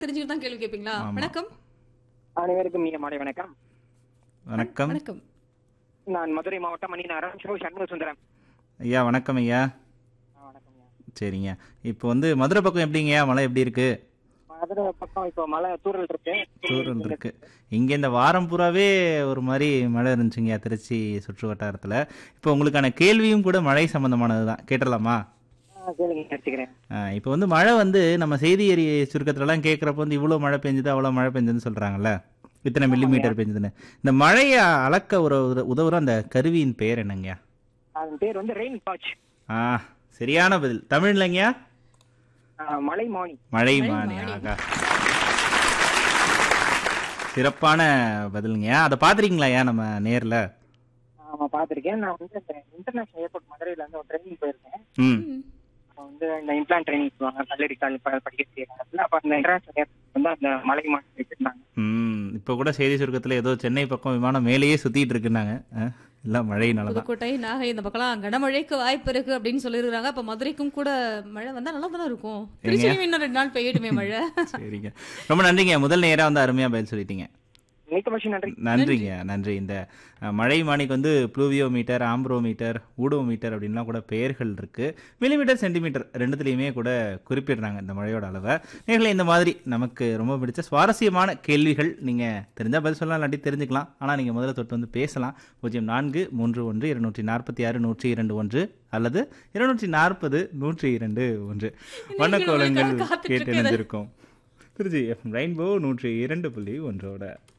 தெரிஞ்சுக்கிட்டு தான் கேள்வி கேட்பீங்களா ஆமா. வணக்கம் அனைவருக்கும் இனிய மாலை வணக்கம் வணக்கம் வணக்கம் நான் மதுரை மாவட்டம் மணிநகரம் ஷோ சண்முக சுந்தரம் ஐயா வணக்கம் ஐயா ஆ, வணக்கம்யா. சரிங்க இப்போ வந்து மதுரை பக்கம் எப்படிங்கய்யா மழை எப்படி இருக்கு மதுரை பக்கம் இப்போ மழை தூரல் இருக்கு தூரல் இருக்கு இங்கே இந்த வாரம் பூராவே ஒரு மாதிரி மழை இருந்துச்சுங்கய்யா திருச்சி சுற்று வட்டாரத்தில் இப்போ உங்களுக்கான கேள்வியும் கூட மழை சம்பந்தமானது தான் கேட்டுடலாமா ஆ, கேளுங்க எடுத்துக்கிறேன் இப்போ வந்து மழை வந்து நம்ம செய்தி எரி சுருக்கத்துலலாம் கேட்குறப்ப வந்து இவ்வளோ மழை பெஞ்சுது அவ்வளோ மழை பெஞ்சுதுன்னு சொல்கிறாங்கல்ல இத்தனை மில்லிமீட்டர் பெஞ்சுதுன்னு இந்த மழையை அளக்க ஒரு உத- உதவுற அந்த கருவியின் பெயர் என்னங்கய்யா அதன் பேர் வந்து ரெயின் வாட்ச் ஆ சரியான பதில் தமிழ்லங்கய்யா மலை மானி மழை மழை மானி மானி. ஆகா சிறப்பான பதிலுங்கய்யா அதை பார்த்துருக்கீங்களா நம்ம நேர்ல ஆமா பாத்திருக்கேன் நான் வந்து இந்த இன்டர்நேஷனல் ஏர்போர்ட் மதுரையில வந்து ஒரு ட்ரைனிங் போயிருக்கேன் ம் ம். அப்ப வந்து இந்த இம்ப்ளான் ட்ரைனிங் போவாங்க கல்லூரி கால் படிக்க செய்யறாங்க அப்ப அந்த இன்டர்நேஷனல் ஏர்போர்ட் வந்து அந்த மலை மானி வச்சிருந்தாங்க ம் இப்போ கூட செய்தி சுருக்கத்தில் ஏதோ சென்னை பக்கம் விமானம் மேலேயே சுத்திட்டு இருக்குன்னாங்க அஹ், எல்லாம் மழையினால தான் புதுக்கோட்டை நாகை இந்த பக்கம்லாம் கனமழைக்கு வாய்ப்பு இருக்கு அப்படின்னு சொல்லிருக்காங்க அப்ப மதுரைக்கும் கூட மழை வந்தா நல்லா தானே இருக்கும் திருச்சியும் இன்னும் ரெண்டு நாள் பெய்யட்டுமே மழை சரிங்க ரொம்ப நன்றிங்க முதல் நேரம் வந்து அருமையாக பதில் சொல்லிட்டீங்க மிக்க மகிழ்ச்சி நன்றி நன்றிங்க நன்றி இந்த அஹ், மழை மானிக்கு வந்து ப்ளூவியோமீட்டர் ஆம்ப்ரோமீட்டர் ஊடோமீட்டர் அப்படின்லாம் கூட பெயர்கள் இருக்கு மில்லிமீட்டர் சென்டிமீட்டர் ரெண்டுத்துலேயுமே கூட குறிப்பிடுறாங்க இந்த மழையோட அளவை நேர்களை இந்த மாதிரி நமக்கு ரொம்ப பிடிச்ச சுவாரஸ்யமான கேள்விகள் நீங்கள் தெரிஞ்சால் பதில் சொல்லலாம் இல்லாட்டி தெரிஞ்சுக்கலாம் ஆனால் நீங்கள் முதல்ல தொட்டு வந்து பேசலாம் பூஜ்ஜியம் நான்கு மூன்று ஒன்று இருநூற்றி நாற்பத்தி ஆறு நூற்றி இரண்டு ஒன்று அல்லது இருநூற்றி நாற்பது நூற்றி இரண்டு ஒன்று வண்ணக்கோலங்கள் உங்களுக்காக காத்துட்டு கேட்டு இருக்குது. இணைஞ்சிருக்கோம் திருச்சி எஃப்எம் ரெயின்போ நூற்றி இரண்டு புள்ளி ஒன்றோட